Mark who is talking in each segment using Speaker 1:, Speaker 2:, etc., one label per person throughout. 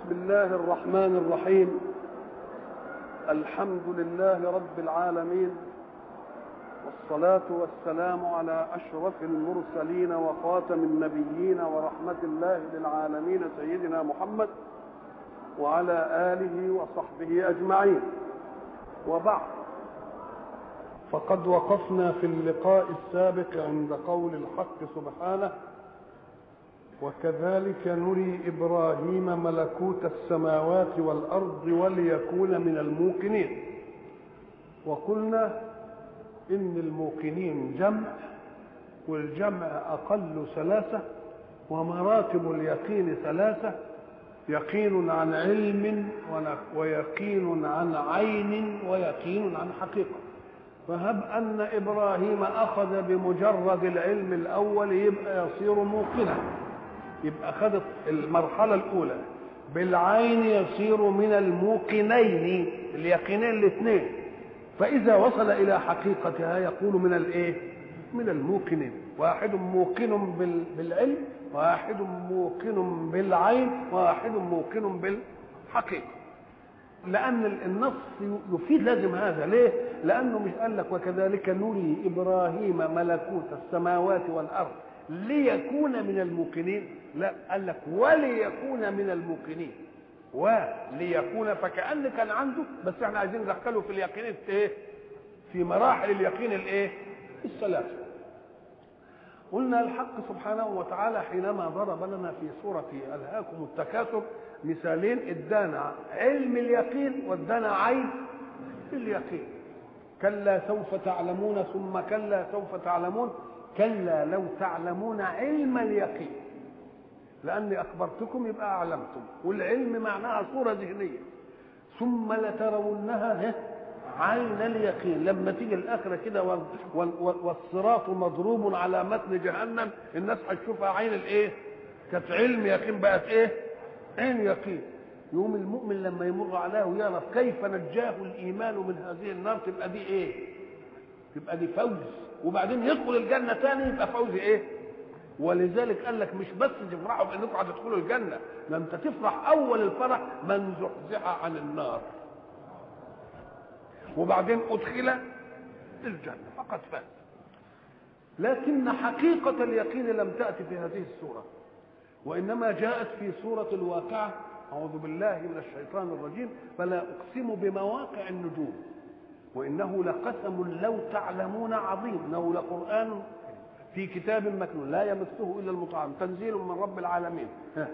Speaker 1: بسم الله الرحمن الرحيم الحمد لله رب العالمين والصلاة والسلام على أشرف المرسلين وخاتم النبيين ورحمة الله للعالمين سيدنا محمد وعلى آله وصحبه أجمعين وبعد فقد وقفنا في اللقاء السابق عند قول الحق سبحانه وكذلك نري ابراهيم ملكوت السماوات والارض وليكون من الموقنين وقلنا ان الموقنين جمع والجمع اقل ثلاثه ومراتب اليقين ثلاثه يقين عن علم ويقين عن عين ويقين عن حقيقه فهب ان ابراهيم اخذ بمجرد العلم الاول يبقى يصير موقنا يبقى خد المرحله الاولى بالعين يصير من الموقنين اليقينين الاثنين فاذا وصل الى حقيقتها يقول من الايه من الموقنين واحد موقن بالعلم واحد موقن بالعين واحد موقن بالحقيقه لان النص يفيد لازم هذا ليه لانه مش قال لك وكذلك نري ابراهيم ملكوت السماوات والارض ليكون من الموقنين لا قال لك وليكون من الموقنين وليكون فكأن كان عنده بس احنا عايزين ندخله في اليقين ايه في مراحل اليقين الايه الثلاثه قلنا الحق سبحانه وتعالى حينما ضرب لنا في سورة ألهاكم التكاثر مثالين ادانا علم اليقين وادانا عين اليقين كلا سوف تعلمون ثم كلا سوف تعلمون كلا لو تعلمون علم اليقين لاني اخبرتكم يبقى اعلمتم والعلم معناها صوره ذهنيه ثم لترونها عين اليقين لما تيجي الاخره كده والصراط مضروب على متن جهنم الناس هتشوفها عين الايه كانت علم يقين بقت ايه عين يقين يوم المؤمن لما يمر عليه ويعرف كيف نجاه الايمان من هذه النار تبقى دي ايه تبقى دي فوز وبعدين يدخل الجنه تاني يبقى فوز ايه ولذلك قال لك مش بس تفرحوا بانكم هتدخلوا الجنه ده انت تفرح اول الفرح من زحزح عن النار وبعدين ادخل الجنه فقد فاز لكن حقيقه اليقين لم تاتي في هذه السوره وانما جاءت في سوره الواقعه اعوذ بالله من الشيطان الرجيم فلا اقسم بمواقع النجوم وانه لقسم لو تعلمون عظيم انه لقران في كتاب مكنون لا يمسه الا المطعم تنزيل من رب العالمين ها.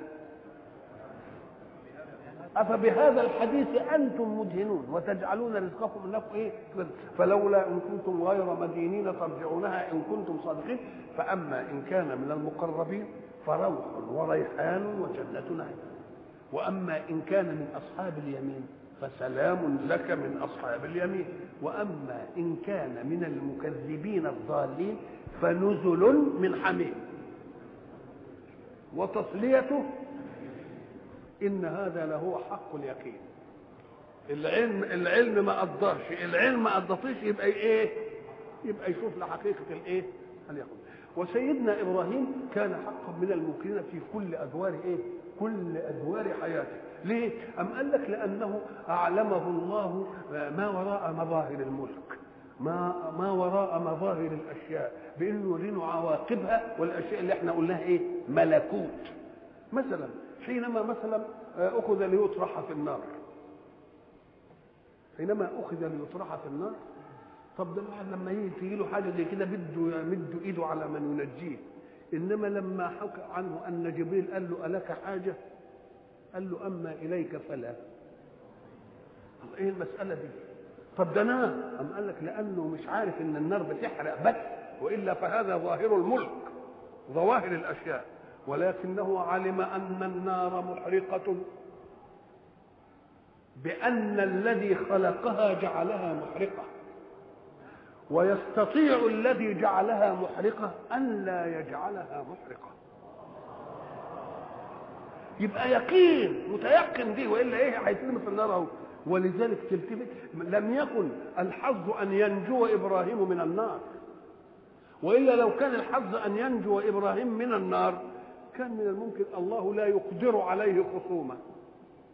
Speaker 1: افبهذا الحديث انتم مدهنون وتجعلون رزقكم انكم ايه فلولا ان كنتم غير مدينين ترجعونها ان كنتم صادقين فاما ان كان من المقربين فروح وريحان وجنه نعيم واما ان كان من اصحاب اليمين فسلام لك من اصحاب اليمين واما ان كان من المكذبين الضالين فنزل من حميم وتصليته ان هذا لهو حق اليقين العلم العلم ما قدرش العلم ما قدرتش يبقى ايه يبقى يشوف لحقيقه الايه اليقين وسيدنا ابراهيم كان حقا من الموقنين في كل ادوار ايه كل ادوار حياته ليه ام قال لك لانه اعلمه الله ما وراء مظاهر الملك ما ما وراء مظاهر الاشياء بانه يرينا عواقبها والاشياء اللي احنا قلناها ايه ملكوت مثلا حينما مثلا اخذ ليطرح في النار حينما اخذ ليطرح في النار طب ده الواحد لما يجي تيجي له حاجه زي كده بده يمد ايده على من ينجيه انما لما حكى عنه ان جبريل قال له الك حاجه قال له اما اليك فلا ايه المساله دي طب ده نار أم قال لك لأنه مش عارف إن النار بتحرق بس وإلا فهذا ظاهر الملك ظواهر الأشياء ولكنه علم أن النار محرقة بأن الذي خلقها جعلها محرقة ويستطيع الذي جعلها محرقة أن لا يجعلها محرقة يبقى يقين متيقن دي والا ايه هيترمي في النار اهو ولذلك تلتفت لم يكن الحظ ان ينجو ابراهيم من النار والا لو كان الحظ ان ينجو ابراهيم من النار كان من الممكن الله لا يقدر عليه خصومه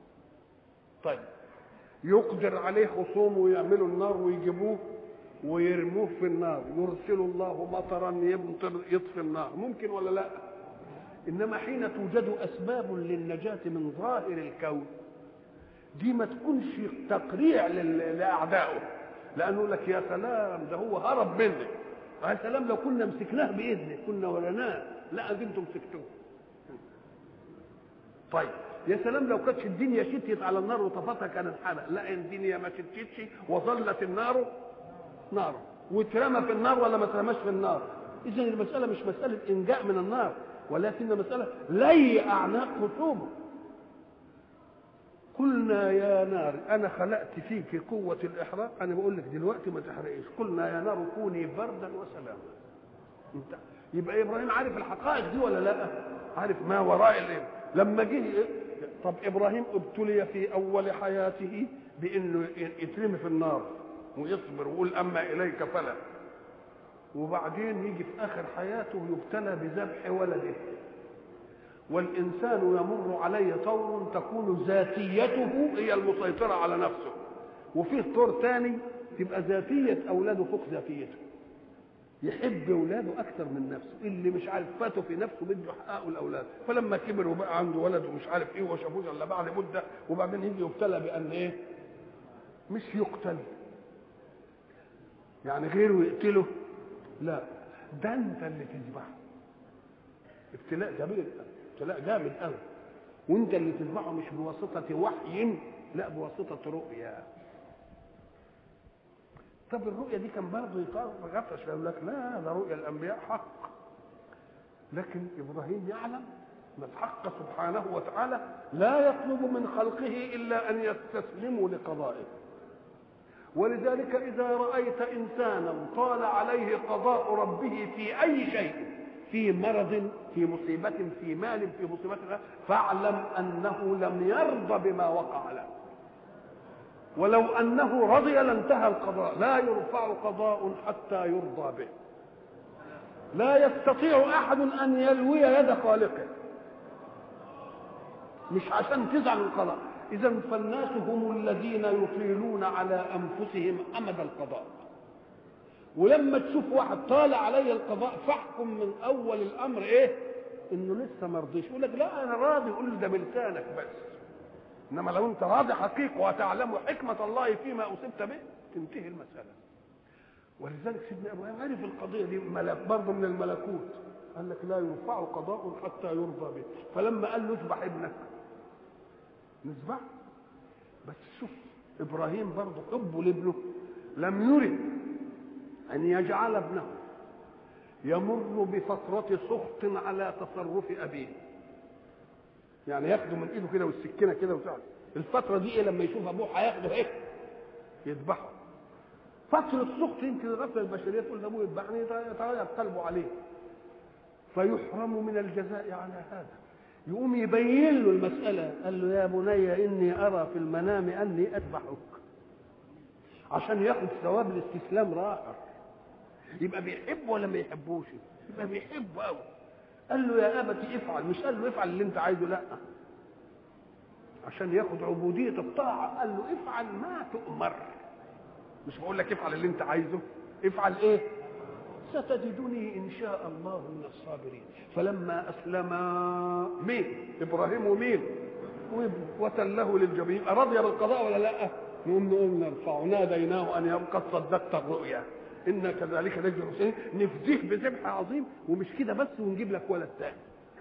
Speaker 1: طيب يقدر عليه خصومه ويعملوا النار ويجيبوه ويرموه في النار يرسل الله مطرا يمطر يطفي النار ممكن ولا لا انما حين توجد اسباب للنجاه من ظاهر الكون دي ما تكونش تقريع لاعدائه لانه لك يا سلام ده هو هرب مني يا سلام لو كنا مسكناه باذنه كنا ورناه لا دي انتم مسكتوه طيب يا سلام لو كانتش الدنيا شتيت على النار وطفتها كان انحرق لا الدنيا ما شتتش وظلت النار نار واترمى في النار ولا ما اترماش في النار اذا المساله مش مساله انجاء من النار ولكن مساله لي اعناق خصومه قلنا يا نار انا خلقت فيك قوه الاحراق انا بقول لك دلوقتي ما تحرقيش قلنا يا نار كوني بردا وسلاما انت يبقى ابراهيم عارف الحقائق دي ولا لا عارف ما وراء الايه لما جه طب ابراهيم ابتلي في اول حياته بانه يترمي في النار ويصبر ويقول اما اليك فلا وبعدين يجي في اخر حياته يبتلى بذبح ولده والانسان يمر عليه طور تكون ذاتيته هي المسيطره على نفسه وفيه طور ثاني تبقى ذاتيه اولاده فوق ذاتيته يحب اولاده اكثر من نفسه اللي مش عارف فاته في نفسه بده يحققه الاولاد فلما كبر وبقى عنده ولد ومش عارف ايه وشافوش الا بعد مده وبعدين يجي يبتلى بان ايه مش يقتل يعني غيره يقتله لا ده انت اللي تذبحه ابتلاء كبير ابتلاء جامد قوي وانت اللي تذبحه مش بواسطه وحي لا بواسطه رؤيا طب الرؤيا دي كان برضه يغطش يقول لك لا ده رؤيا الانبياء حق لكن ابراهيم يعلم ان الحق سبحانه وتعالى لا يطلب من خلقه الا ان يستسلموا لقضائه ولذلك اذا رايت انسانا طال عليه قضاء ربه في اي شيء في مرض في مصيبة في مال في مصيبة فاعلم أنه لم يرضى بما وقع له ولو أنه رضي لانتهى القضاء لا يرفع قضاء حتى يرضى به لا يستطيع أحد أن يلوي يد خالقه مش عشان تزعل القضاء إذا فالناس هم الذين يطيلون على أنفسهم أمد القضاء ولما تشوف واحد طال علي القضاء فاحكم من اول الامر ايه انه لسه ما رضيش يقول لك لا انا راضي يقول له ده بلسانك بس انما لو انت راضي حقيقه وتعلم حكمه الله فيما اصبت به تنتهي المساله ولذلك سيدنا ابراهيم عرف القضيه دي ملك برضه من الملكوت قال لك لا يرفع قضاء حتى يرضى به فلما قال له اذبح ابنك نذبح بس شوف ابراهيم برضه حبه لابنه لم يرد أن يجعل ابنه يمر بفترة سخط على تصرف أبيه يعني ياخده من ايده كده والسكينه كده وتعالى الفتره دي ايه لما يشوف ابوه هياخده ايه يذبحه فترة سخط يمكن الغفلة البشرية تقول ابوه يذبحني يتغير قلبه عليه فيحرم من الجزاء على هذا يقوم يبين له المسألة قال له يا بني إني أرى في المنام أني أذبحك عشان ياخد ثواب الاستسلام راحة يبقى بيحب ولا ما يحبوش يبقى بيحب قوي قال له يا ابت افعل مش قال له افعل اللي انت عايزه لا عشان ياخد عبوديه الطاعه قال له افعل ما تؤمر مش بقول لك افعل اللي انت عايزه افعل ايه ستجدني ان شاء الله من الصابرين فلما اسلما مين ابراهيم ومين وتله للجبين رضي بالقضاء ولا لا نقوم نقول نرفع ناديناه ان يبقى صدقت الرؤيا إنا كذلك نجزي المحسنين نفديه بذبح عظيم ومش كده بس ونجيب لك ولد تاني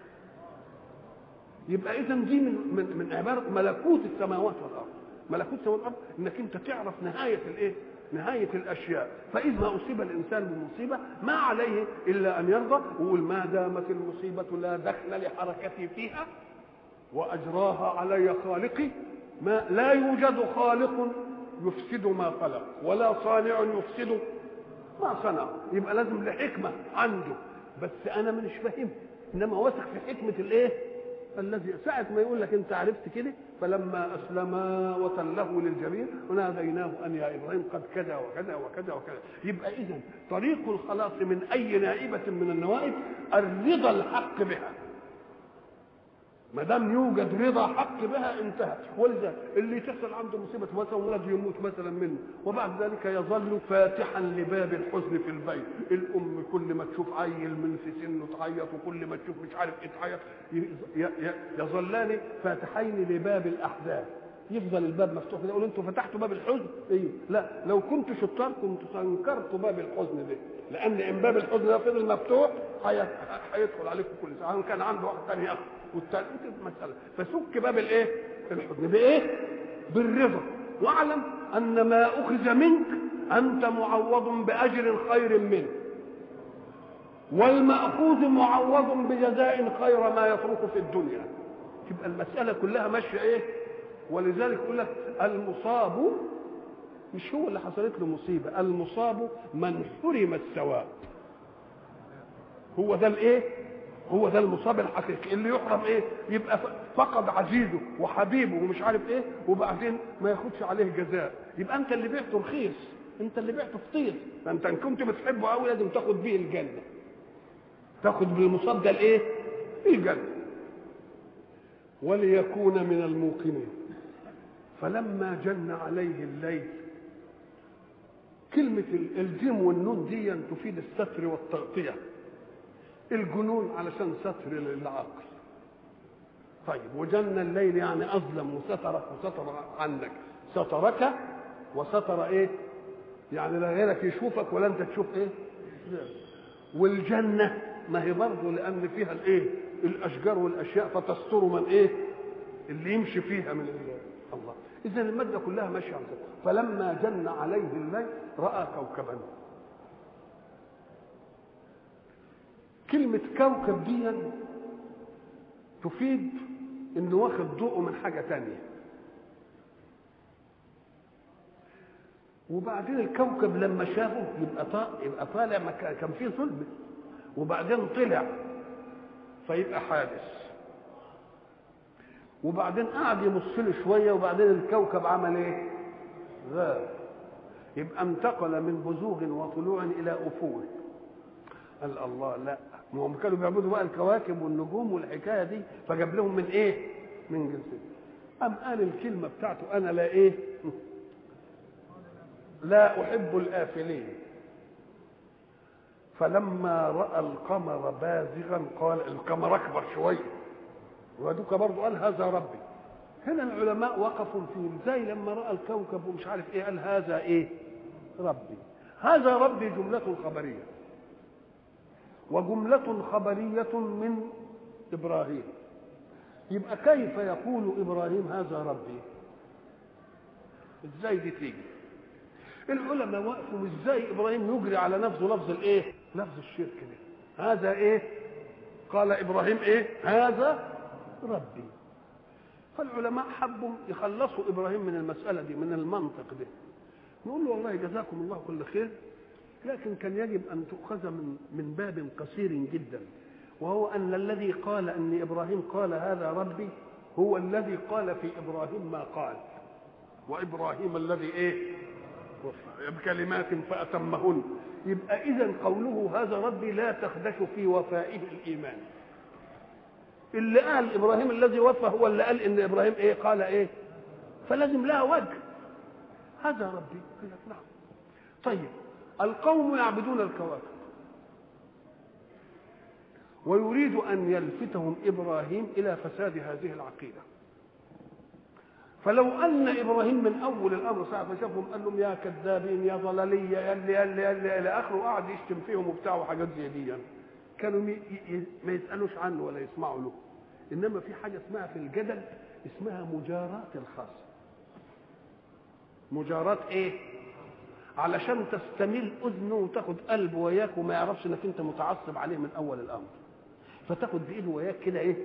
Speaker 1: يبقى اذا دي من من من عباره ملكوت السماوات والارض ملكوت السماوات والارض انك انت تعرف نهايه الايه نهايه الاشياء فاذ ما اصيب الانسان بمصيبه ما عليه الا ان يرضى ويقول ما دامت المصيبه لا دخل لحركتي فيها واجراها علي خالقي ما لا يوجد خالق يفسد ما خلق ولا صانع يفسد ما صنع يبقى لازم لحكمة عنده بس أنا مش فاهم إنما واثق في حكمة الإيه؟ الذي ساعة ما يقول لك أنت عرفت كده فلما أسلما وتله للجبين وناديناه أن يا إبراهيم قد كذا وكذا وكذا وكذا يبقى إذا طريق الخلاص من أي نائبة من النوائب الرضا الحق بها ما دام يوجد رضا حق بها انتهى ولذا اللي تحصل عنده مصيبه مثلا ولد يموت مثلا منه وبعد ذلك يظل فاتحا لباب الحزن في البيت الام كل ما تشوف عيل من في سنه تعيط وكل ما تشوف مش عارف ايه تعيط ي- ي- يظلان فاتحين لباب الاحزان يفضل الباب مفتوح كده يقول انتوا فتحتوا باب الحزن ايوه لا لو كنت شطار كنت سنكرت باب الحزن ده لان ان باب الحزن ده فضل مفتوح هي- هيدخل عليكم كل ساعه كان عنده واحد ثاني ياخد والثاني مساله فسك باب الايه الحزن بايه بالرضا واعلم ان ما اخذ منك انت معوض باجر خير منه والمأخوذ معوض بجزاء خير ما يترك في الدنيا تبقى المسألة كلها ماشية إيه ولذلك يقول لك المصاب مش هو اللي حصلت له مصيبة المصاب من حرم الثواب هو ده الايه هو ده المصاب الحقيقي اللي يحرم ايه يبقى ف- فقد عزيزه وحبيبه ومش عارف ايه وبعدين ما ياخدش عليه جزاء يبقى انت اللي بعته رخيص انت اللي بعته فطير فانت ان كنت بتحبه قوي لازم تاخد بيه الجنه تاخد بالمصاب ده الايه الجنه وليكون من الموقنين فلما جن عليه الليل كلمة ال- الجيم والنون دي تفيد الستر والتغطية الجنون علشان ستر للعقل طيب وجن الليل يعني أظلم وسترك وستر عنك سترك وستر إيه يعني لا غيرك يشوفك ولا أنت تشوف إيه والجنة ما هي برضه لأن فيها الإيه الأشجار والأشياء فتستر من إيه اللي يمشي فيها من ال- الله إذا المادة كلها ماشية على كده. فلما جن عليه الليل رأى كوكبا كلمة كوكب دي تفيد انه واخد ضوءه من حاجة تانية وبعدين الكوكب لما شافه يبقى طا... يبقى طالع مكان كان فيه ظلمة وبعدين طلع فيبقى حادث وبعدين قعد يبص له شويه وبعدين الكوكب عمل ايه؟ غاب يبقى انتقل من بزوغ وطلوع الى افول قال الله لا ما هم كانوا بيعبدوا بقى الكواكب والنجوم والحكايه دي فجاب لهم من ايه؟ من جنسهم أم قال الكلمة بتاعته أنا لا إيه؟ لا أحب الآفلين فلما رأى القمر بازغا قال القمر أكبر شوية ودوكا برضه قال هذا ربي هنا العلماء وقفوا في ازاي لما راى الكوكب ومش عارف ايه قال هذا ايه ربي هذا ربي جملة خبرية وجملة خبرية من إبراهيم يبقى كيف يقول إبراهيم هذا ربي ازاي دي تيجي العلماء وقفوا ازاي إبراهيم يجري على نفسه لفظ الايه لفظ الشرك ده هذا ايه قال إبراهيم ايه هذا ربي فالعلماء حبوا يخلصوا ابراهيم من المساله دي من المنطق ده نقول له والله جزاكم الله كل خير لكن كان يجب ان تؤخذ من من باب قصير جدا وهو ان الذي قال ان ابراهيم قال هذا ربي هو الذي قال في ابراهيم ما قال وابراهيم الذي ايه بكلمات فاتمهن يبقى اذا قوله هذا ربي لا تخدش في وفائه الايمان اللي قال ابراهيم الذي وفى هو اللي قال ان ابراهيم ايه قال ايه فلازم لها وجه هذا ربي قال لك نعم طيب القوم يعبدون الكواكب ويريد ان يلفتهم ابراهيم الى فساد هذه العقيده فلو ان ابراهيم من اول الامر ساعه ما شافهم قال لهم يا كذابين يا ضلاليه يا اللي يا اللي يا اللي الى اخره وقعد يشتم فيهم وبتاع وحاجات زي دي يعني. كانوا مي- ي- ما يسالوش عنه ولا يسمعوا له انما في حاجه اسمها في الجدل اسمها مجاراة الخاص مجاراة ايه علشان تستميل اذنه وتاخد قلبه وياك وما يعرفش انك انت متعصب عليه من اول الامر فتاخد بايده وياك كده ايه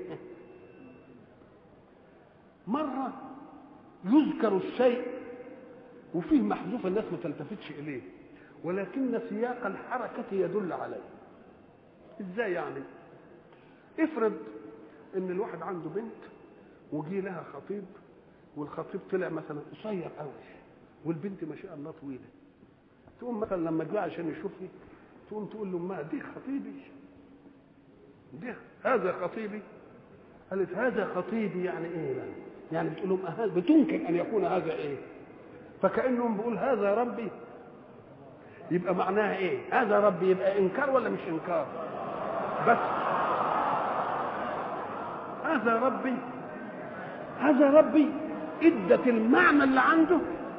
Speaker 1: مره يذكر الشيء وفيه محذوف الناس ما تلتفتش اليه ولكن سياق الحركه يدل عليه ازاي يعني افرض ان الواحد عنده بنت وجي لها خطيب والخطيب طلع مثلا قصير قوي والبنت ما شاء الله طويله تقوم مثلا لما جه عشان يشوفني تقوم تقول له امها دي خطيبي دي هذا خطيبي قالت هذا خطيبي يعني ايه يعني يعني بتقول لهم أهل بتنكر ان يكون هذا ايه فكانهم بيقول هذا ربي يبقى معناها ايه هذا ربي يبقى انكار ولا مش انكار بس هذا ربي هذا ربي ادت المعنى اللي عنده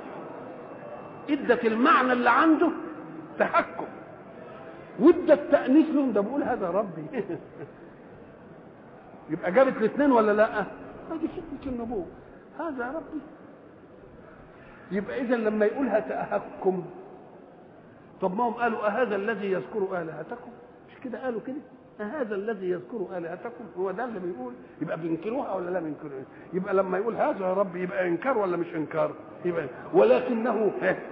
Speaker 1: ادت المعنى اللي عنده تحكم وادت تانيث لهم ده بقول هذا ربي يبقى جابت الاثنين ولا لا هذه فتنه النبوه هذا ربي يبقى اذا لما يقولها تأهكم طب ما هم قالوا أهذا الذي يذكر آلهتكم مش كده قالوا كده أهذا الذي يذكر آلهتكم هو ده اللي بيقول يبقى بينكروها ولا لا بينكروها يبقى لما يقول هذا يا رب يبقى إنكار ولا مش إنكار يبقى ولكنه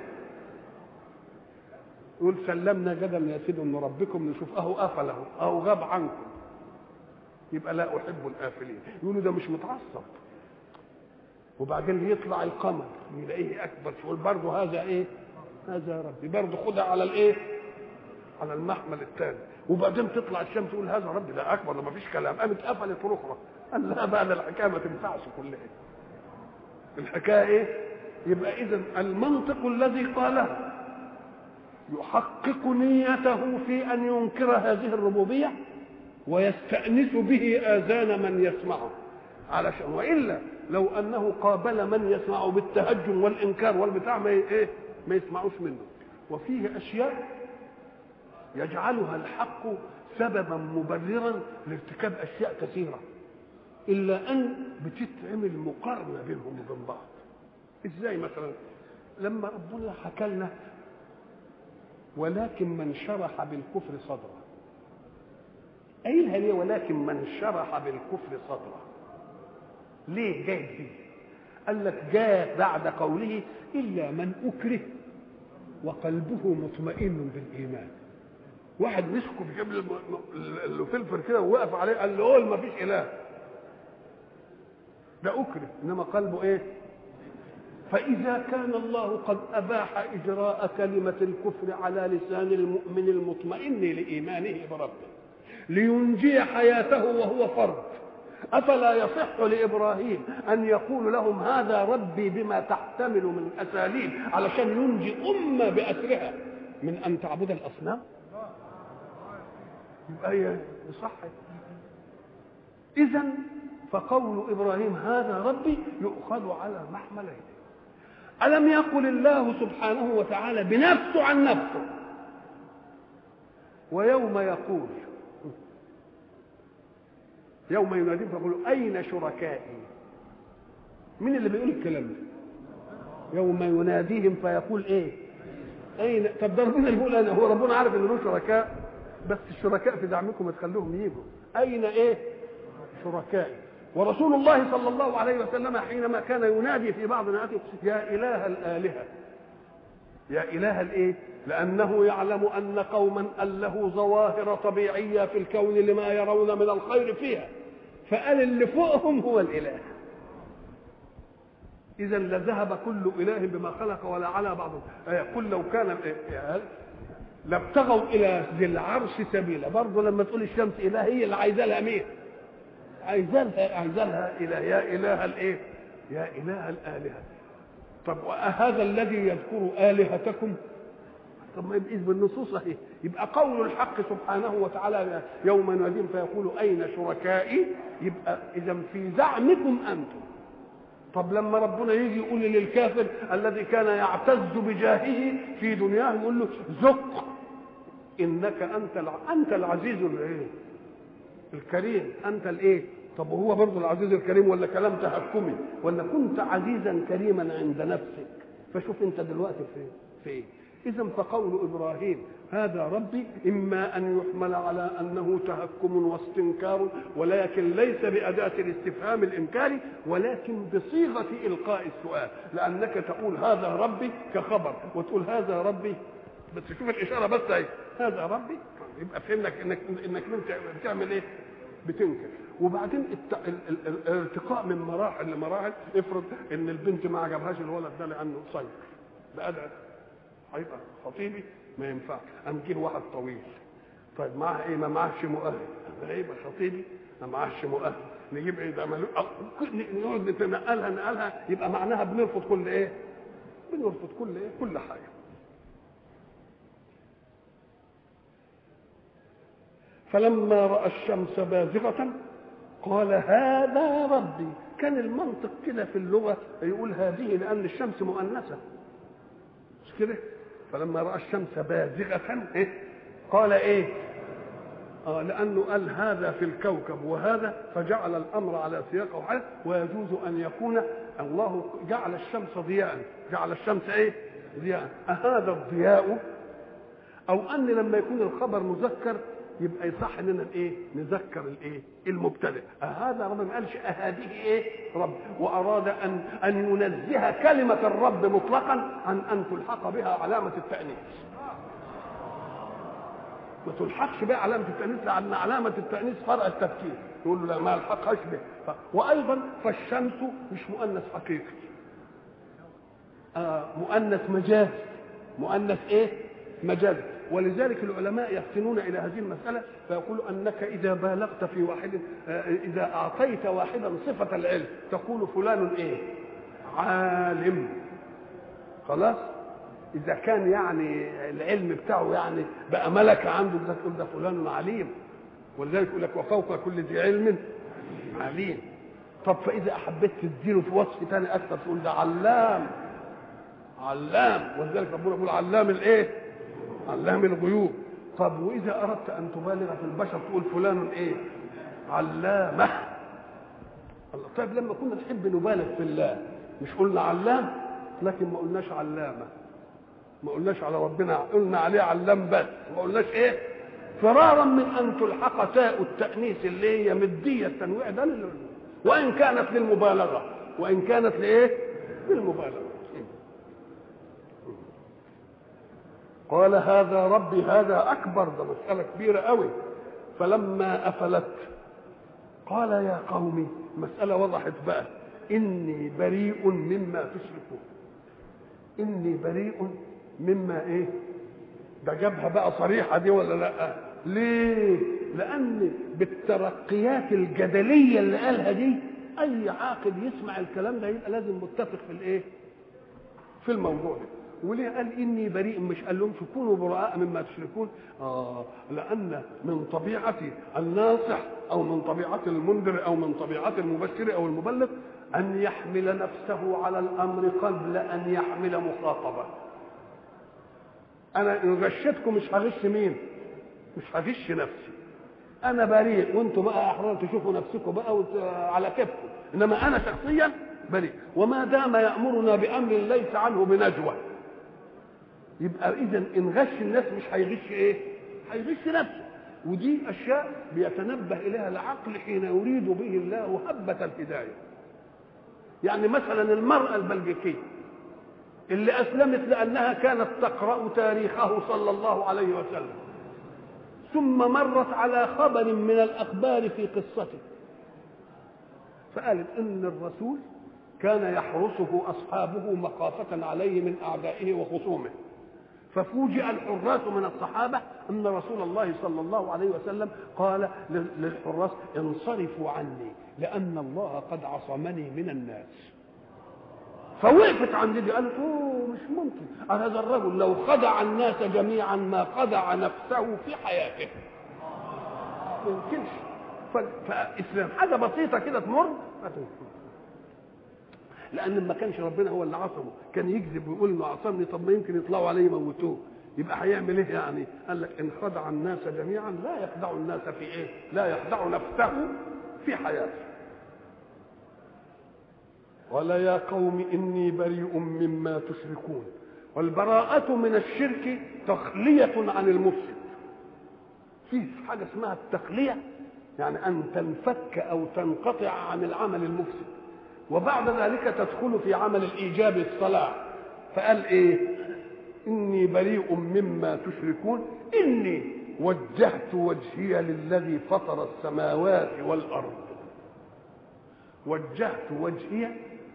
Speaker 1: يقول سلمنا جدا يا سيد من ربكم نشوف اهو قفله اهو غاب عنكم يبقى لا احب الافلين يقولوا ده مش متعصب وبعدين يطلع القمر يلاقيه اكبر يقول برضه هذا ايه هذا ربي برضه خدها على الايه على المحمل الثاني وبعدين تطلع الشمس تقول هذا ربي ده اكبر ده ما فيش كلام قامت قفلت الاخرى قال لا بقى ده الحكايه ما تنفعش كلها الحكايه ايه يبقى اذا المنطق الذي قاله يحقق نيته في ان ينكر هذه الربوبيه ويستانس به اذان من يسمعه علشان والا لو انه قابل من يسمعه بالتهجم والانكار والبتاع ما ايه ما يسمعوش منه وفيه اشياء يجعلها الحق سببا مبررا لارتكاب اشياء كثيره الا ان بتتعمل مقارنه بينهم وبين بعض ازاي مثلا لما ربنا حكى لنا ولكن من شرح بالكفر صدره قايلها ليه ولكن من شرح بالكفر صدره ليه جاي فيه قال لك جاء بعد قوله الا من اكره وقلبه مطمئن بالايمان واحد مسكه في جبل الفلفل كده ووقف عليه قال له قول ما فيش اله ده اكره انما قلبه ايه فإذا كان الله قد أباح إجراء كلمة الكفر على لسان المؤمن المطمئن لإيمانه بربه لينجي حياته وهو فرد أفلا يصح لإبراهيم أن يقول لهم هذا ربي بما تحتمل من أساليب علشان ينجي أمة بأسرها من أن تعبد الأصنام يبقى يصح إذا فقول إبراهيم هذا ربي يؤخذ على محملين ألم يقل الله سبحانه وتعالى بنفسه عن نفسه ويوم يقول يوم يناديهم فيقول أين شركائي مين اللي بيقول الكلام ده يوم يناديهم فيقول ايه اين طب ده ربنا اللي بيقول انا هو ربنا عارف ان له شركاء بس الشركاء في دعمكم ما تخلوهم يجوا اين ايه شركائي ورسول الله صلى الله عليه وسلم حينما كان ينادي في بعض نعاته يا اله الالهه يا اله الايه لانه يعلم ان قوما له ظواهر طبيعيه في الكون لما يرون من الخير فيها فقال اللي فوقهم هو الاله اذا لذهب كل اله بما خلق ولا على بعضهم قل لو كان لابتغوا الى ذي العرش سبيلا برضه لما تقول الشمس اله هي اللي عايزه لها مين عايزه لها عايزه لها اله يا اله الايه يا اله الالهه طب هذا الذي يذكر الهتكم طب ما يبقى بالنصوص اهي يبقى قول الحق سبحانه وتعالى يوم يناديهم فيقول اين شركائي يبقى اذا في زعمكم انتم طب لما ربنا يجي يقول للكافر الذي كان يعتز بجاهه في دنياه يقول له ذق انك انت الع... انت العزيز الايه الكريم انت الايه طب وهو برضه العزيز الكريم ولا كلام تحكمي ولا كنت عزيزا كريما عند نفسك فشوف انت دلوقتي في في ايه اذا فقول ابراهيم هذا ربي اما ان يحمل على انه تهكم واستنكار ولكن ليس باداه الاستفهام الانكاري ولكن بصيغه القاء السؤال لانك تقول هذا ربي كخبر وتقول هذا ربي بس شوف الاشاره بس اهي هذا ربي يبقى فهمنك انك انك انت بتعمل ايه؟ بتنكر وبعدين الارتقاء من مراحل لمراحل افرض ان البنت ما عجبهاش الولد ده لانه قصير بقى ده هيبقى خطيبي ما ينفعش قام جه واحد طويل طيب معاه ايه ما معهش مؤهل يبقى خطيبي ما معهش مؤهل نجيب ايه ده ملو... نقعد نتنقلها نقلها يبقى معناها بنرفض كل ايه بنرفض كل ايه كل حاجه فلما راى الشمس بازغه قال هذا ربي كان المنطق كده في اللغه يقول هذه لان الشمس مؤنثه مش كده فلما راى الشمس بازغه إيه؟ قال ايه آه لأنه قال هذا في الكوكب وهذا فجعل الأمر على سياق وحال ويجوز أن يكون الله جعل الشمس ضياء جعل الشمس إيه؟ ضياء أهذا الضياء أو أن لما يكون الخبر مذكر يبقى يصح اننا ايه نذكر الايه المبتدئ هذا رب ما قالش هذه ايه رب واراد ان ان ينزه كلمه الرب مطلقا عن ان تلحق بها علامه التانيث ما تلحقش بها علامه التانيث لان علامه التانيث فرع التفكير يقول له لا ما الحقهاش به ف... وايضا فالشمس مش مؤنث حقيقي آه مؤنث مجازي مؤنث ايه مجازي ولذلك العلماء يحسنون الى هذه المساله فيقولوا انك اذا بالغت في واحد اذا اعطيت واحدا صفه العلم تقول فلان ايه عالم خلاص اذا كان يعني العلم بتاعه يعني بقى ملكه عنده ده تقول ده فلان عليم ولذلك يقول لك وفوق كل ذي علم عليم طب فاذا احبيت تديله في وصف ثاني اكثر تقول ده علام علام ولذلك ربنا يقول علام الايه علام الغيوب طب واذا اردت ان تبالغ في البشر تقول فلان ايه علامه الله طيب لما كنا نحب نبالغ في الله مش قلنا علام لكن ما قلناش علامه ما قلناش على ربنا قلنا عليه علام بس ما قلناش ايه فرارا من ان تلحق تاء التانيث اللي هي مديه التنويع ده لل... وان كانت للمبالغه وان كانت لايه للمبالغه قال هذا ربي هذا اكبر ده مساله كبيره قوي فلما افلت قال يا قومي مساله وضحت بقى اني بريء مما تشركون اني بريء مما ايه ده جابها بقى صريحه دي ولا لا ليه لان بالترقيات الجدليه اللي قالها دي اي عاقل يسمع الكلام ده يبقى لازم متفق في الايه في الموضوع ده وليه قال اني بريء مش قال لهم كونوا براء مما تشركون اه لان من طبيعه الناصح او من طبيعه المنذر او من طبيعه المبشر او المبلغ ان يحمل نفسه على الامر قبل ان يحمل مخاطبه انا ان غشتكم مش هغش مين مش هغش نفسي انا بريء وانتم بقى احرار تشوفوا نفسكم بقى وت... على كيفكم انما انا شخصيا بريء وما دام يامرنا بامر ليس عنه بنجوى يبقى اذا ان غش الناس مش هيغش ايه هيغش نفسه ودي اشياء بيتنبه اليها العقل حين يريد به الله هبه الهدايه يعني مثلا المراه البلجيكيه اللي اسلمت لانها كانت تقرا تاريخه صلى الله عليه وسلم ثم مرت على خبر من الاخبار في قصته فقالت ان الرسول كان يحرسه اصحابه مخافه عليه من اعدائه وخصومه ففوجئ الحراس من الصحابه ان رسول الله صلى الله عليه وسلم قال للحراس انصرفوا عني لان الله قد عصمني من الناس فوقفت عند دي قالت اوه مش ممكن هذا الرجل لو خدع الناس جميعا ما خدع نفسه في حياته ما يمكنش فاسلام حاجه بسيطه كده تمر لان ما كانش ربنا هو اللي عصمه كان يكذب ويقول انه عصمني طب ما يمكن يطلعوا عليه يموتوه يبقى هيعمل ايه يعني قال لك ان خدع الناس جميعا لا يخدع الناس في ايه لا يخدع نفسه في حياته قال يا قوم اني بريء مما تشركون والبراءة من الشرك تخلية عن المفسد في حاجة اسمها التخلية يعني أن تنفك أو تنقطع عن العمل المفسد وبعد ذلك تدخل في عمل الإيجاب الصلاة فقال إيه إني بريء مما تشركون إني وجهت وجهي للذي فطر السماوات والأرض وجهت وجهي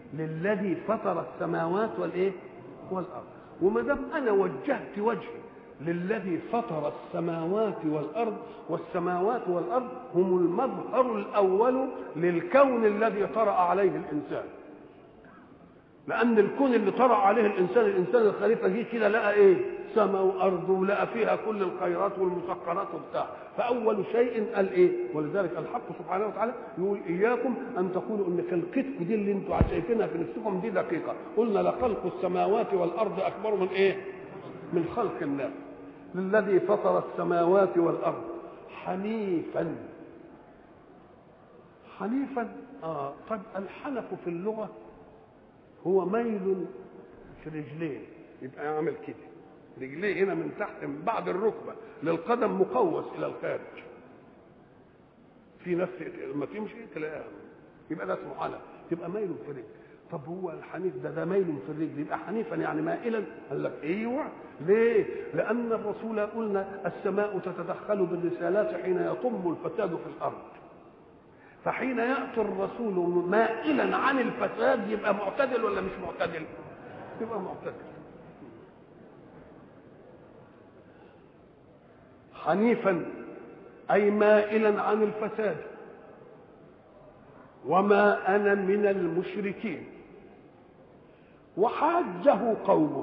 Speaker 1: للذي فطر السماوات والايه والارض وما دام انا وجهت وجهي للذي فطر السماوات والارض والسماوات والارض هم المظهر الاول للكون الذي طرا عليه الانسان لان الكون اللي طرا عليه الانسان الانسان الخليفه جه كده لقى ايه سماء وارض ولقى فيها كل الخيرات والمسخرات وبتاع فاول شيء قال ايه ولذلك الحق سبحانه وتعالى يقول اياكم ان تقولوا ان خلقتكم دي اللي انتم شايفينها في نفسكم دي دقيقه قلنا لخلق السماوات والارض اكبر من ايه من خلق الناس للذي فطر السماوات والارض حنيفا حنيفا اه طب الحنف في اللغه هو ميل في رجلين يبقى يعمل كده رجليه هنا من تحت من بعد الركبه للقدم مقوس الى الخارج في نفس لما تمشي تلاقيها يبقى ده اسمه حنف يبقى ميل في الرجل طب هو الحنيف ده ده ميل في الرجل يبقى حنيفا يعني مائلا قال لك ايوه ليه؟ لان الرسول قلنا السماء تتدخل بالرسالات حين يطم الفساد في الارض فحين ياتي الرسول مائلا عن الفساد يبقى معتدل ولا مش معتدل؟ يبقى معتدل حنيفا اي مائلا عن الفساد وما انا من المشركين وحاجه قومه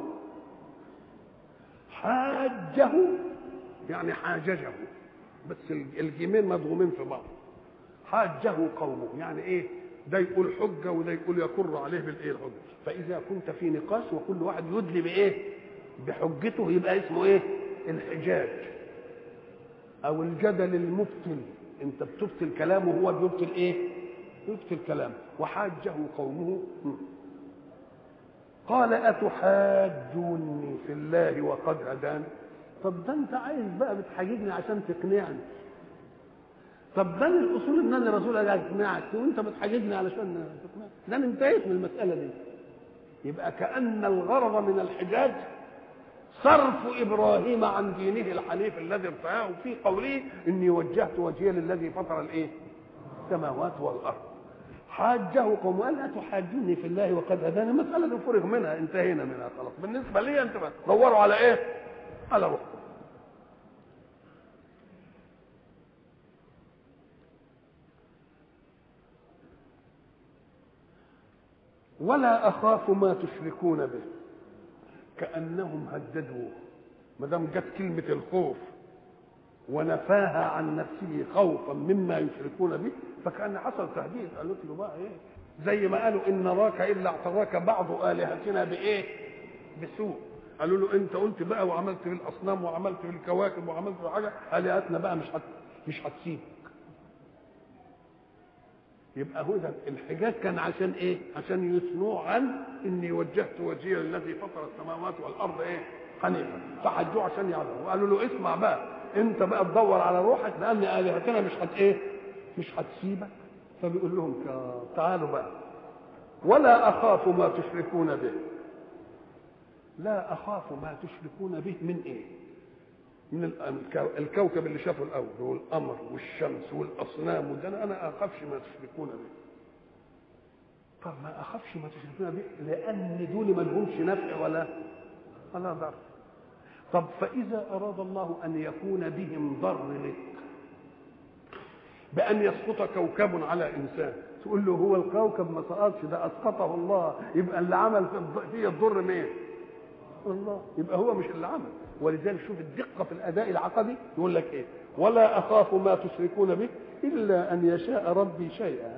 Speaker 1: حاجه يعني حاججه بس الجيمين مضغومين في بعض حاجه قومه يعني ايه ده يقول حجه وده يقول يقر عليه بالايه الحجه فاذا كنت في نقاش وكل واحد يدلي بايه بحجته يبقى اسمه ايه الحجاج او الجدل المبطل انت بتبطل كلامه وهو بيبطل ايه يبطل كلامه وحاجه قومه قال اتحاجوني في الله وقد هداني طب ده انت عايز بقى بتحاججني عشان تقنعني طب ده الاصول ان انا رسول اجي اقنعك وانت بتحاججني علشان تقنعني ده انا انتهيت من المساله دي يبقى كان الغرض من الحجاج صرف ابراهيم عن دينه الحنيف الذي ارتآه في قوله اني وجهت وجهي للذي فطر الايه؟ السماوات والارض. حاجه قوم قال اتحاجوني في الله وقد هداني المساله دي فرغ منها انتهينا منها خلاص بالنسبه لي انت دوروا على ايه؟ على روحكم. ولا اخاف ما تشركون به كانهم هددوه ما دام جت كلمه الخوف ونفاها عن نفسه خوفا مما يشركون به فكان حصل تهديد قالوا له بقى ايه زي ما قالوا ان نراك الا اعتراك بعض الهتنا بايه بسوء قالوا له انت قلت بقى وعملت بالاصنام وعملت بالكواكب وعملت بحاجه الهتنا بقى مش هت مش هتسيبك يبقى هذا الحجاج كان عشان ايه؟ عشان يثنوه عن اني وجهت وجهي للذي فطر السماوات والارض ايه؟ حنيفا فحجوه عشان يعلموا وقالوا له اسمع بقى انت بقى تدور على روحك لان الهتنا مش هت ايه؟ مش هتسيبك فبيقول لهم تعالوا بقى ولا اخاف ما تشركون به لا اخاف ما تشركون به من ايه؟ من الكوكب اللي شافه الاول والقمر والشمس والاصنام وده انا اخافش ما تشركون به طب ما اخافش ما تشركون به لان دول ما لهمش نفع ولا ولا ضر طب فاذا اراد الله ان يكون بهم ضر لك بان يسقط كوكب على انسان تقول له هو الكوكب ما سقطش ده اسقطه الله يبقى اللي عمل فيه الضر مين الله يبقى هو مش اللي عمل ولذلك شوف الدقه في الاداء العقدي يقول لك ايه ولا اخاف ما تشركون به الا ان يشاء ربي شيئا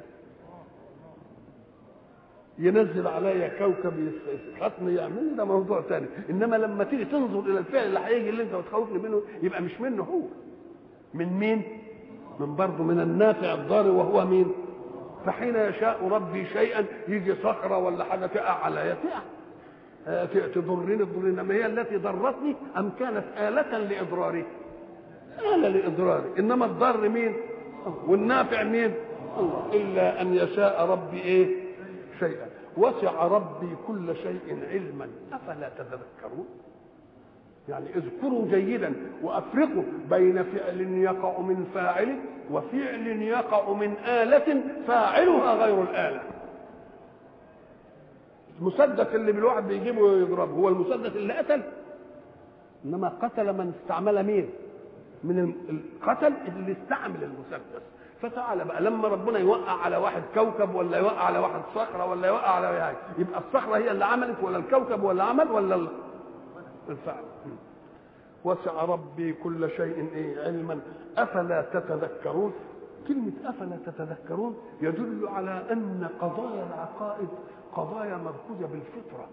Speaker 1: ينزل عليا كوكب يسقطني يعمل ده موضوع ثاني انما لما تيجي تنظر الى الفعل اللي هيجي اللي انت بتخوفني منه يبقى مش منه هو من مين من برضه من النافع الضار وهو مين فحين يشاء ربي شيئا يجي صخره ولا حاجه تقع عليا تقع تضرني تضرني انما هي التي ضرتني ام كانت آلة لإضراري آلة لإضراري انما الضر مين والنافع مين الله الا ان يشاء ربي ايه شيئا وسع ربي كل شيء علما افلا تتذكرون يعني اذكروا جيدا وافرقوا بين فعل يقع من فاعل وفعل يقع من آلة فاعلها غير الآلة المسدس اللي بالواحد بيجيبه ويضربه هو المسدس اللي قتل انما قتل من استعمل مين من القتل اللي استعمل المسدس فتعالى بقى لما ربنا يوقع على واحد كوكب ولا يوقع على واحد صخره ولا يوقع على واحد يبقى الصخره هي اللي عملت ولا الكوكب ولا عمل ولا الفعل وسع ربي كل شيء ايه علما افلا تتذكرون كلمة أفلا تتذكرون يدل على أن قضايا العقائد قضايا مركوزة بالفطرة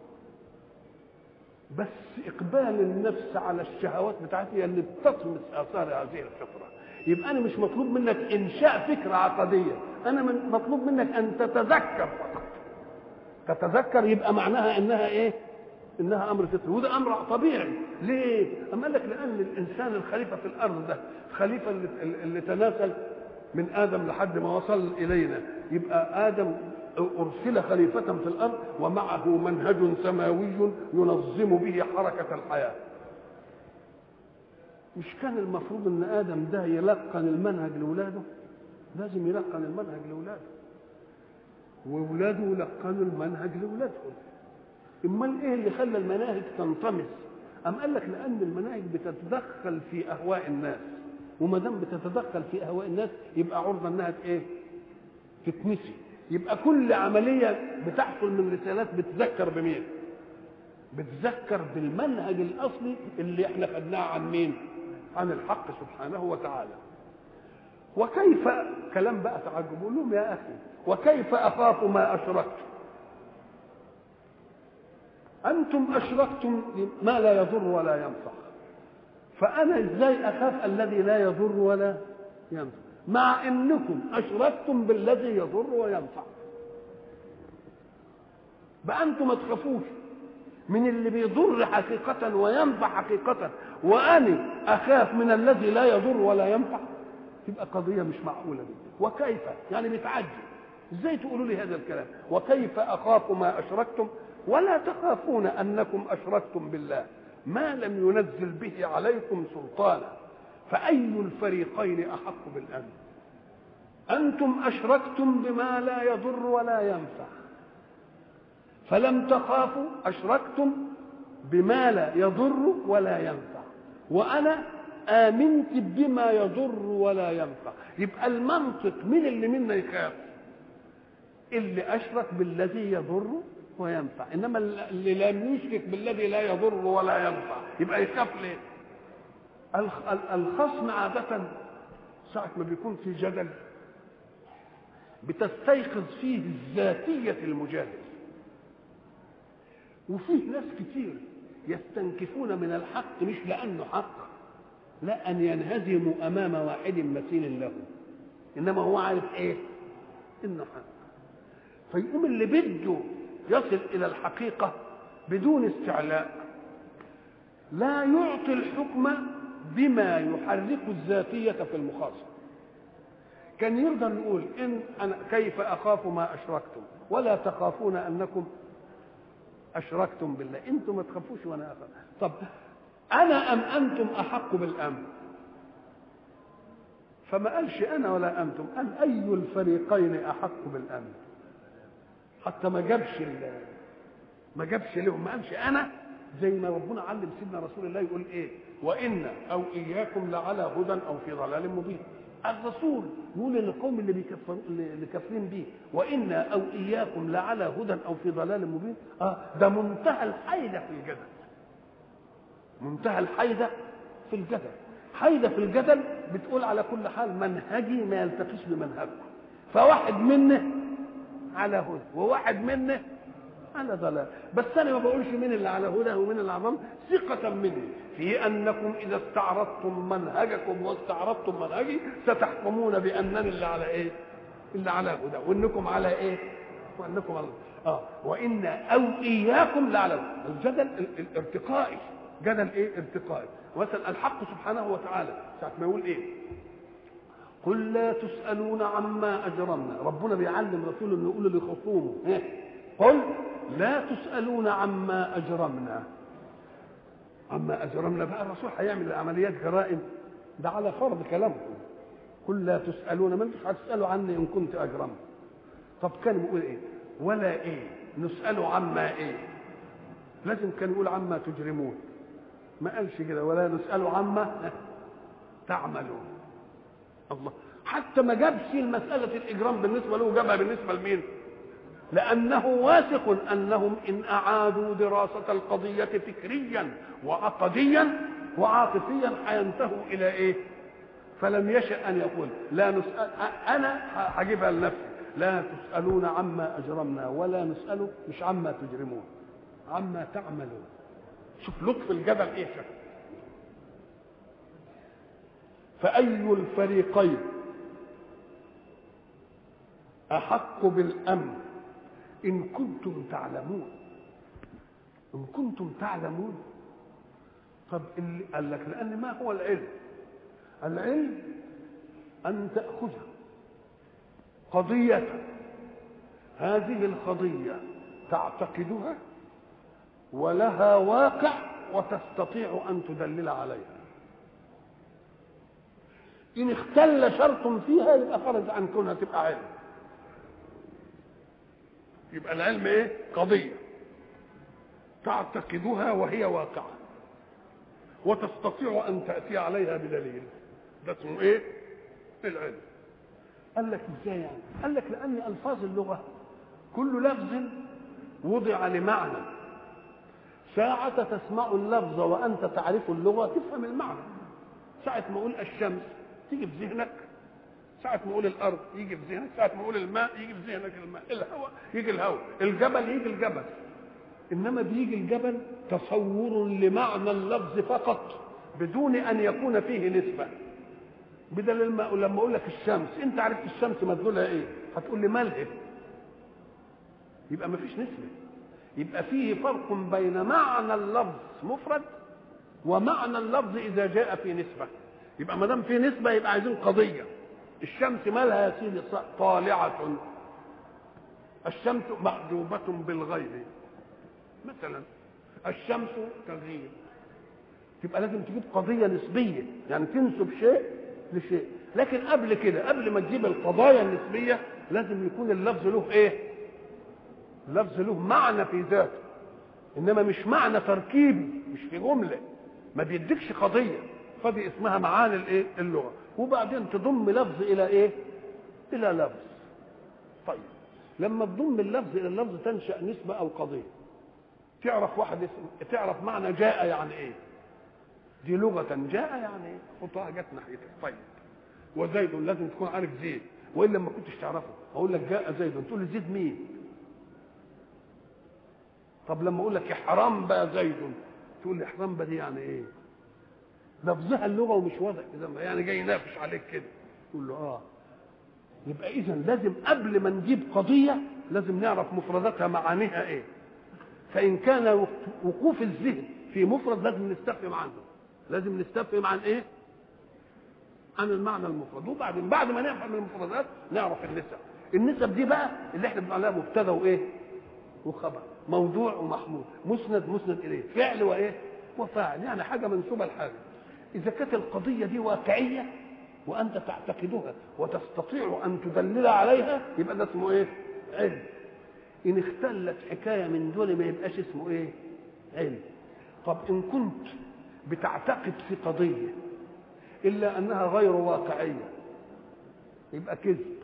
Speaker 1: بس إقبال النفس على الشهوات بتاعتها هي اللي بتطمس آثار هذه الفطرة يبقى أنا مش مطلوب منك إنشاء فكرة عقدية أنا من مطلوب منك أن تتذكر فقط تتذكر يبقى معناها إنها إيه انها امر فطري وده امر طبيعي ليه اما قال لك لان الانسان الخليفه في الارض ده الخليفه اللي, اللي تناسل من ادم لحد ما وصل الينا يبقى ادم ارسل خليفه في الارض ومعه منهج سماوي ينظم به حركه الحياه مش كان المفروض ان ادم ده يلقن المنهج لاولاده لازم يلقن المنهج لاولاده واولاده يلقنوا المنهج لاولادهم امال ايه اللي خلى المناهج تنطمس ام قال لك لان المناهج بتتدخل في اهواء الناس وما دام بتتدخل في اهواء الناس يبقى عرضه انها ايه تتنسي يبقى كل عمليه بتحصل من رسالات بتذكر بمين بتذكر بالمنهج الاصلي اللي احنا خدناه عن مين عن الحق سبحانه وتعالى وكيف كلام بقى تعجب لهم يا اخي وكيف اخاف ما اشركتم انتم اشركتم ما لا يضر ولا ينفع فانا ازاي اخاف الذي لا يضر ولا ينفع مع انكم اشركتم بالذي يضر وينفع بقى انتم ما تخافوش من اللي بيضر حقيقة وينفع حقيقة وأنا أخاف من الذي لا يضر ولا ينفع تبقى قضية مش معقولة دي وكيف يعني بتعجب ازاي تقولوا لي هذا الكلام وكيف أخاف ما أشركتم ولا تخافون انكم اشركتم بالله ما لم ينزل به عليكم سلطانا فاي الفريقين احق بالامن انتم اشركتم بما لا يضر ولا ينفع فلم تخافوا اشركتم بما لا يضر ولا ينفع وانا امنت بما يضر ولا ينفع يبقى المنطق من اللي منا يخاف اللي اشرك بالذي يضر وينفع انما اللي لم يشرك بالذي لا يضر ولا ينفع يبقى يخاف ليه الخصم عادة ساعة ما بيكون في جدل بتستيقظ فيه ذاتية المجادل وفيه ناس كتير يستنكفون من الحق مش لأنه حق لا أن ينهزموا أمام واحد مثيل له إنما هو عارف إيه؟ إنه حق فيقوم اللي بده يصل الى الحقيقه بدون استعلاء لا يعطي الحكم بما يحرك الذاتيه في المخاصمه كان يرضى نقول ان انا كيف اخاف ما اشركتم ولا تخافون انكم اشركتم بالله انتم ما تخافوش وانا اخاف طب انا ام انتم احق بالامن فما قالش انا ولا انتم قال اي الفريقين احق بالامن حتى ما جابش ما جابش لهم ما قالش انا زي ما ربنا علم سيدنا رسول الله يقول ايه وان او اياكم لعلى هدى او في ضلال مبين الرسول يقول للقوم اللي بيكفروا اللي كافرين بيه وانا او اياكم لعلى هدى او في ضلال مبين اه ده منتهى الحيده في الجدل منتهى الحيده في الجدل حيده في الجدل بتقول على كل حال منهجي ما يلتقيش بمنهجكم فواحد منه على هدى وواحد منه على ضلال بس انا ما بقولش مين اللي على هدى ومين اللي على ضلال ثقة مني في انكم اذا استعرضتم منهجكم واستعرضتم منهجي ستحكمون بانني اللي على ايه؟ اللي على هدى وانكم على ايه؟ وانكم على اه وان او اياكم لعلى الجدل الارتقائي جدل ايه؟ ارتقائي مثلا الحق سبحانه وتعالى ساعة ما يقول ايه؟ قل لا تسألون عما أجرمنا ربنا بيعلم رسوله انه يقول لخصومه إيه؟ قل لا تسألون عما أجرمنا عما أجرمنا بقى الرسول هيعمل عمليات جرائم ده على فرض كلامكم قل لا تسألون ما انتم هتسألوا عني إن كنت أجرمت طب كان بيقول إيه ولا إيه نسأل عما إيه لازم كان يقول عما تجرمون ما قالش كده ولا نسأل عما تعملون الله حتى ما جابش مسألة الإجرام بالنسبة له جابها بالنسبة لمين؟ لأنه واثق أنهم إن أعادوا دراسة القضية فكريا وعقديا وعاطفيا حينتهوا إلى إيه؟ فلم يشأ أن يقول لا نسأل أنا هجيبها لنفسي لا تسألون عما أجرمنا ولا نسأل مش عما تجرمون عما تعملون شوف لطف الجبل إيه شكل فأي الفريقين أحق بالأمن إن كنتم تعلمون إن كنتم تعلمون طب اللي قال لك لأن ما هو العلم العلم أن تأخذ قضية هذه القضية تعتقدها ولها واقع وتستطيع أن تدلل عليها إن اختل شرط فيها يبقى خرج عن كونها تبقى علم يبقى العلم ايه قضية تعتقدها وهي واقعة وتستطيع أن تأتي عليها بدليل ده اسمه ايه العلم قال لك ازاي يعني قال لك لأن ألفاظ اللغة كل لفظ وضع لمعنى ساعة تسمع اللفظ وأنت تعرف اللغة تفهم المعنى ساعة ما أقول الشمس تيجي في ذهنك ساعة ما أقول الأرض يجي في ذهنك ساعة ما أقول الماء يجي في ذهنك الماء الهواء يجي الهواء الجبل يجي الجبل إنما بيجي الجبل تصور لمعنى اللفظ فقط بدون أن يكون فيه نسبة بدل الماء لما أقول لك الشمس أنت عرفت الشمس مدلولها إيه هتقول لي ملهب يبقى ما فيش نسبة يبقى فيه فرق بين معنى اللفظ مفرد ومعنى اللفظ إذا جاء في نسبة يبقى ما دام في نسبة يبقى عايزين قضية الشمس مالها يا سيدي طالعة الشمس محجوبة بالغيب مثلا الشمس تغيب تبقى لازم تجيب قضية نسبية يعني تنسب شيء لشيء لكن قبل كده قبل ما تجيب القضايا النسبية لازم يكون اللفظ له ايه اللفظ له معنى في ذاته انما مش معنى تركيبي مش في جملة ما بيديكش قضية فدي اسمها معاني الايه اللغة وبعدين تضم لفظ الى ايه الى لفظ طيب لما تضم اللفظ الى اللفظ تنشا نسبه او قضيه تعرف واحد اسم تعرف معنى جاء يعني ايه دي لغة جاء يعني ايه خطها جت ناحيتك طيب وزيد لازم تكون عارف زيد والا ما كنتش تعرفه اقول لك جاء زيد تقول لي زيد مين طب لما اقول لك يا حرام بقى زيد تقول لي حرام بقى دي يعني ايه لفظها اللغه ومش واضح كده يعني جاي ينافش عليك كده تقول له اه يبقى اذا لازم قبل ما نجيب قضيه لازم نعرف مفرداتها معانيها ايه فان كان وقوف الذهن في مفرد لازم نستفهم عنه لازم نستفهم عن ايه عن المعنى المفرد وبعدين بعد ما نفهم المفردات نعرف النسب النسب دي بقى اللي احنا بنقول عليها مبتدا وايه وخبر موضوع ومحمول مسند مسند اليه فعل وايه وفاعل يعني حاجه منسوبه لحاجه إذا كانت القضية دي واقعية وأنت تعتقدها وتستطيع أن تدلل عليها يبقى ده اسمه إيه؟ علم. إن اختلت حكاية من دول ما يبقاش اسمه إيه؟ علم. طب إن كنت بتعتقد في قضية إلا أنها غير واقعية يبقى كذب.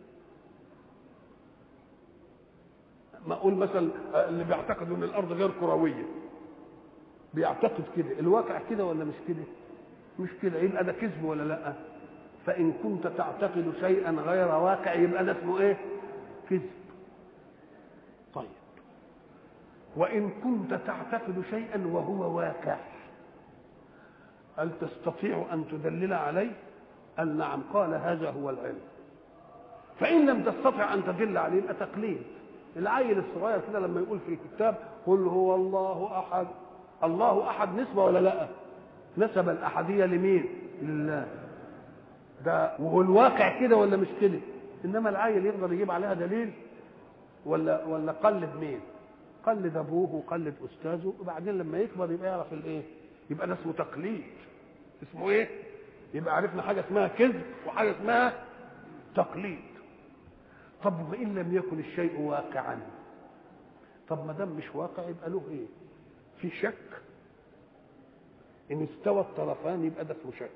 Speaker 1: ما أقول مثلا اللي بيعتقد أن الأرض غير كروية بيعتقد كده الواقع كده ولا مش كده؟ مش كده يبقى ده كذب ولا لا فان كنت تعتقد شيئا غير واقع يبقى ده اسمه ايه كذب طيب وان كنت تعتقد شيئا وهو واقع هل تستطيع ان تدلل عليه قال نعم قال هذا هو العلم فان لم تستطع ان تدل عليه يبقى تقليد العيل الصغير كده لما يقول في الكتاب قل هو الله احد الله احد نسبه ولا لا نسب الاحديه لمين لله ده وهو الواقع كده ولا مش كده انما العيل يقدر يجيب عليها دليل ولا ولا قلد مين قلد ابوه وقلد استاذه وبعدين لما يكبر يبقى يعرف الايه يبقى ده اسمه تقليد اسمه ايه يبقى عرفنا حاجه اسمها كذب وحاجه اسمها تقليد طب وان لم يكن الشيء واقعا طب ما دام مش واقع يبقى له ايه في شك ان استوى الطرفان يبقى ده اسمه شك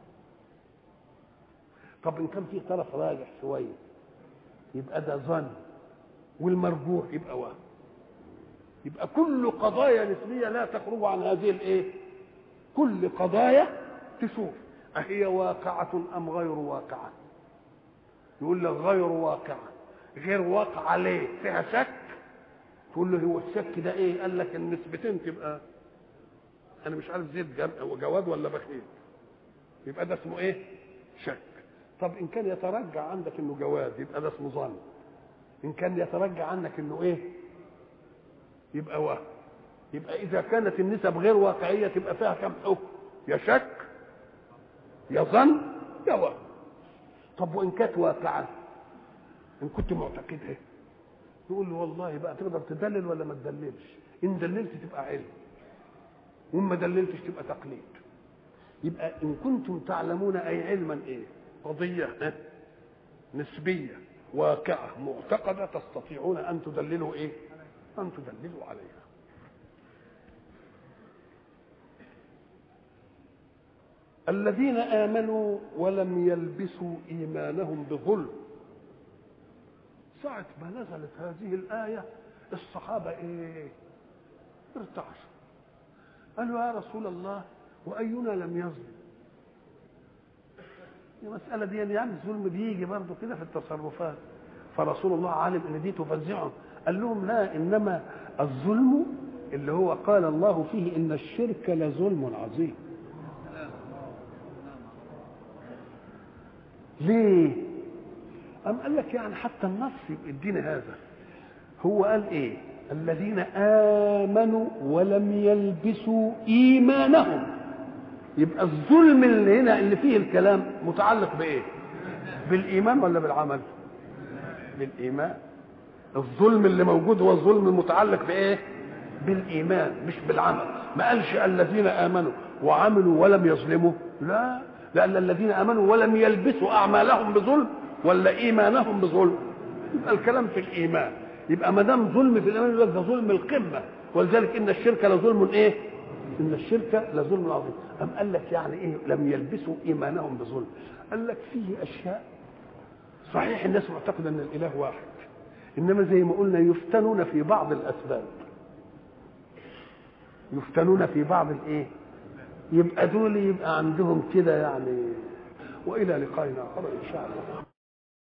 Speaker 1: طب ان كان في طرف راجح شويه يبقى ده ظن والمرجوح يبقى وهم يبقى كل قضايا نسبيه لا تخرج عن هذه الايه كل قضايا تشوف أهي واقعة أم غير واقعة يقول لك غير واقعة غير واقعة ليه فيها شك تقول له هو الشك ده ايه قال لك النسبتين تبقى انا مش عارف زيد جواد ولا بخيل يبقى ده اسمه ايه شك طب ان كان يترجع عندك انه جواد يبقى ده اسمه ظن ان كان يترجع عنك انه ايه يبقى وهم يبقى اذا كانت النسب غير واقعيه تبقى فيها كم حكم يا شك يا ظن يا وهم طب وان كانت واقعه ان كنت معتقدها يقول له والله بقى تقدر تدلل ولا ما تدللش ان دللت تبقى علم وان ما دللتش تبقى تقليد يبقى ان كنتم تعلمون اي علما ايه قضيه نسبيه واقعه معتقده تستطيعون ان تدللوا ايه ان تدللوا عليها الذين امنوا ولم يلبسوا ايمانهم بظلم ساعة ما نزلت هذه الآية الصحابة إيه؟ ارتعشوا قالوا يا رسول الله وأينا لم يظلم المسألة دي يعني الظلم بيجي برضه كده في التصرفات فرسول الله عالم ان دي تفزعهم قال لهم لا انما الظلم اللي هو قال الله فيه ان الشرك لظلم عظيم ليه أم قال لك يعني حتى النص يدينا هذا هو قال ايه الذين آمنوا ولم يلبسوا إيمانهم يبقى الظلم اللي هنا اللي فيه الكلام متعلق بإيه بالإيمان ولا بالعمل بالإيمان الظلم اللي موجود هو الظلم المتعلق بإيه بالإيمان مش بالعمل ما قالش الذين آمنوا وعملوا ولم يظلموا لا لأن الذين آمنوا ولم يلبسوا أعمالهم بظلم ولا إيمانهم بظلم يبقى الكلام في الإيمان يبقى ما دام ظلم في الإيمان يبقى ده ظلم القمة ولذلك إن الشرك لظلم إيه؟ إن الشرك لظلم عظيم أم قال لك يعني إيه لم يلبسوا إيمانهم بظلم قال لك فيه أشياء صحيح الناس معتقدة أن الإله واحد إنما زي ما قلنا يفتنون في بعض الأسباب يفتنون في بعض الإيه؟ يبقى دول يبقى عندهم كده يعني والى لقائنا اخر ان شاء الله